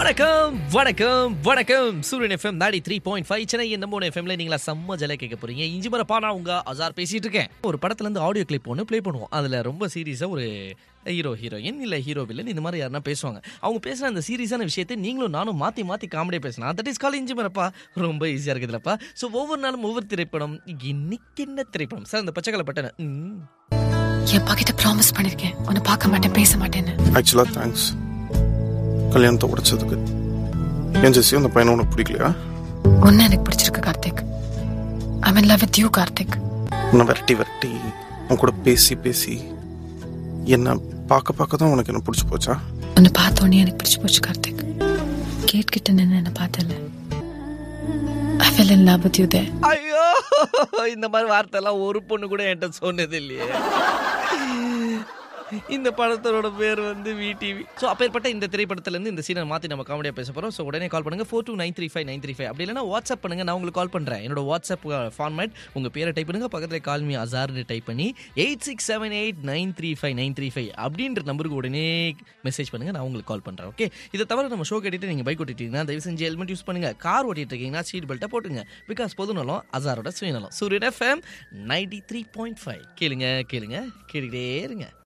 வணக்கம் வணக்கம் வணக்கம் சூரியன் எஃப்எம் நாடி த்ரீ பாயிண்ட் ஃபைவ் சென்னை நம்ம எஃப்எம்ல நீங்களா செம்ம ஜல கேட்க போறீங்க இஞ்சி மரப்பா நான் உங்க அசார் பேசிட்டு இருக்கேன் ஒரு படத்துல இருந்து ஆடியோ கிளிப் ஒன்று ப்ளே பண்ணுவோம் அதுல ரொம்ப சீரியஸா ஒரு ஹீரோ ஹீரோயின் இல்ல ஹீரோ வில்லன் இந்த மாதிரி யாருன்னா பேசுவாங்க அவங்க பேசுற அந்த சீரியஸான விஷயத்தை நீங்களும் நானும் மாத்தி மாத்தி காமெடியா பேசலாம் தட் இஸ் கால் இஞ்சி மரப்பா ரொம்ப ஈஸியா இருக்குதுலப்பா ஸோ ஒவ்வொரு நாளும் ஒவ்வொரு திரைப்படம் இன்னைக்கு என்ன திரைப்படம் சார் அந்த பச்சைக்கலை பட்டன ம். என் அப்பா கிட்ட ப்ராமிஸ் பண்ணிருக்கேன் உன்னை பார்க்க மாட்டேன் பேச மாட்டேன்னு ஆக்சுவலா தேங்க்ஸ் கல்யாணத்தை உடைச்சதுக்கு ஏன் ஜெஸ்ஸி அந்த பையனை உனக்கு பிடிக்கலையா உன்னை எனக்கு பிடிச்சிருக்கு Karthik I mean love with you Karthik உன்னை விரட்டி விரட்டி உன் கூட பேசி பேசி என்ன பார்க்க பார்க்க தான் உனக்கு என்ன பிடிச்சி போச்சா உன்னை பார்த்த உடனே எனக்கு பிடிச்சு போச்சு கார்த்திக் கேட் கிட்ட நின்று என்ன பார்த்தல I fell in love with you தே ஐயோ இந்த மாதிரி வார்த்தை எல்லாம் ஒரு பொண்ணு கூட என்கிட்ட சொன்னது இல்லையே இந்த படத்தோட பேர் வந்து விடிவி ஸோ அப்பேற்பட்ட இந்த திரைப்படத்துல இருந்து இந்த சீனை மாற்றி நம்ம காமெடியாக பேச போகிறோம் ஸோ உடனே கால் பண்ணுங்க four two nine three five nine three five அப்படி இல்லைனா வாட்ஸ்அப் பண்ணுங்க நான் உங்களுக்கு கால் பண்ணுறேன் என்னோட வாட்ஸ்அப் ஃபார்மேட் உங்கள் பேரை டைப் பண்ணுங்க பக்கத்தில் கால் மீ அசார்னு டைப் பண்ணி eight six seven eight nine three five nine three five அப்படின்ற நம்பருக்கு உடனே மெசேஜ் பண்ணுங்க நான் உங்களுக்கு கால் பண்ணுறேன் ஓகே இதை தவிர நம்ம ஷோ கேட்டுட்டு நீங்கள் பைக் ஓட்டிட்டீங்கன்னா தயவு செஞ்சு ஹெல்மெட் யூஸ் பண்ணுங்க கார் ஓட்டிட்டு இருக்கீங்கன்னா சீட் பெல்ட்டை போட்டுங்க பிகாஸ் பொதுநலம் அசாரோட சுயநலம் Suryan FM ninety three point five கேளுங்க கேளுங்க கேட்டுக்கிட்டே இருங்க